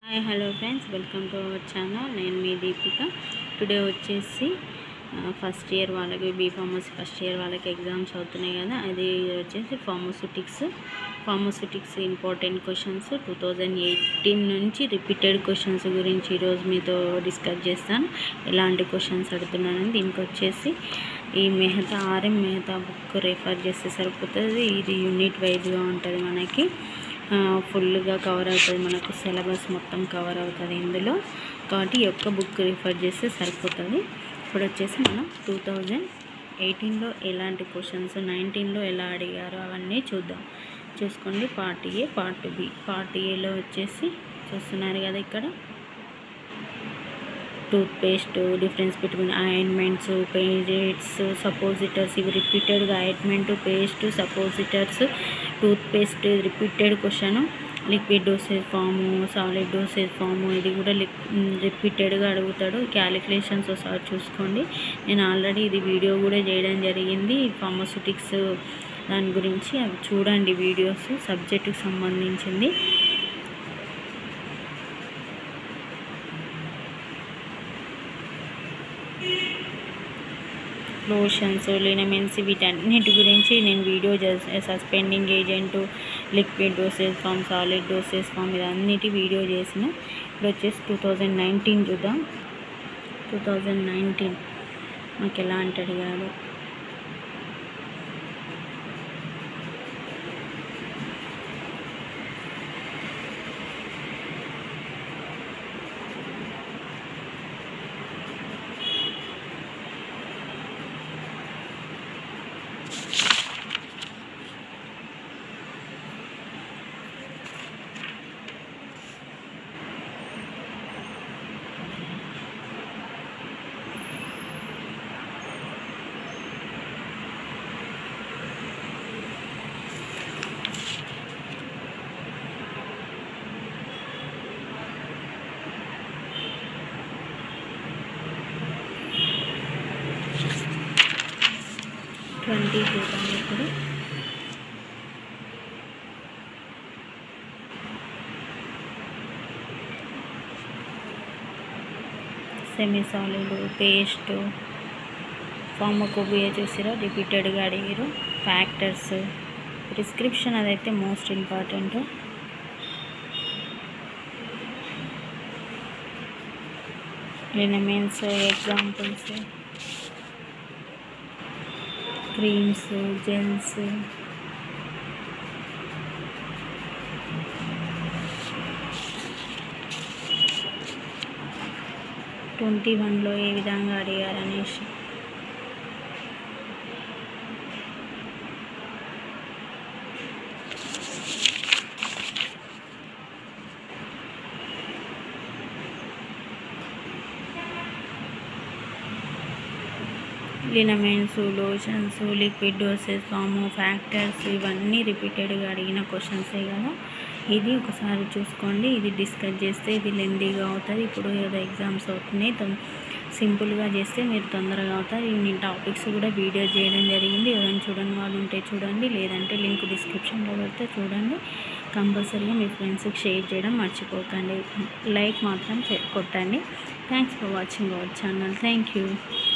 hi hello friends welcome to our channel నేను మీ Deepika today వచ్చేసి ఫస్ట్ ఇయర్ వాళ్ళకి బీ ఫార్మసీ ఫస్ట్ ఇయర్ వాళ్ళకి ఎగ్జామ్స్ అవుతున్నాయి కదా అది వచ్చేసి pharmaceutics pharmaceutics important questions two thousand eighteen నుంచి రిపీటెడ్ క్వశ్చన్స్ గురించి ఈరోజు మీతో డిస్కస్ చేస్తాను ఎలాంటి క్వశ్చన్స్ అడుగుతున్నానని దీనికి వచ్చేసి ఈ Mehta RM Mehta book refer చేస్తే సరిపోతుంది ఇది యూనిట్ వైజ్గా ఉంటుంది మనకి ఫుల్గా కవర్ అవుతుంది మనకు సిలబస్ మొత్తం కవర్ అవుతుంది ఇందులో కాబట్టి ఈ ఒక్క బుక్ రిఫర్ చేస్తే సరిపోతుంది ఇప్పుడు వచ్చేసి మనం టూ థౌజండ్ ఎయిటీన్లో ఎలాంటి క్వశ్చన్స్ నైన్టీన్లో ఎలా అడిగారో అవన్నీ చూద్దాం చూసుకోండి part A part B part ఏలో వచ్చేసి చూస్తున్నారు కదా ఇక్కడ tooth paste difference between ointments pastes suppositories ఇవి రిపీటెడ్గా ointment paste suppositories tooth paste repeated question liquid dosage form solid dosage form ఇది కూడా లిక్ రిపీటెడ్గా అడుగుతాడు క్యాలిక్యులేషన్స్ ఒకసారి చూసుకోండి నేను ఆల్రెడీ ఇది వీడియో కూడా చేయడం జరిగింది ఫార్మస్యూటిక్స్ దాని గురించి అవి చూడండి వీడియోస్ సబ్జెక్టుకి సంబంధించింది లోషన్స్ లినమెన్స్ వీటన్నిటి గురించి నేను వీడియో చేసి suspending agent liquid dosage form solid dosage form ఇదన్నిటి వీడియో చేసిన ఇప్పుడు వచ్చేసి టూ థౌజండ్ నైన్టీన్ చూద్దాం టూ థౌజండ్ నైన్టీన్ మాకు ఎలా అంటే అడిగాడు ట్వంటీ చూద్దాం ఇప్పుడు సెమీ సాలిడ్ పేస్ట్ ఫార్మకోబియా చూసిరా రిపీటెడ్గా అడిగారు ఫ్యాక్టర్స్ ప్రిస్క్రిప్షన్ అదైతే most important liniments examples creams gels twenty వన్లో ఏ విధంగా అడిగారు అనేసి liniments lotions liquid doses form factors ఇవన్నీ రిపీటెడ్గా అడిగిన క్వశ్చన్సే కదా ఇది ఒకసారి చూసుకోండి ఇది డిస్కస్ చేస్తే ఇది లెందీగా అవుతుంది ఇప్పుడు ఏదో ఎగ్జామ్స్ అవుతున్నాయి సింపుల్గా చేస్తే మీరు తొందరగా అవుతారు నేను టాపిక్స్ కూడా వీడియో చేయడం జరిగింది ఎవరైనా చూడని వాళ్ళు ఉంటే చూడండి లేదంటే లింక్ డిస్క్రిప్షన్లో పెడితే చూడండి కంపల్సరీగా మీ ఫ్రెండ్స్కి షేర్ చేయడం మర్చిపోకండి లైక్ మాత్రం కొట్టండి thanks for watching our channel thank you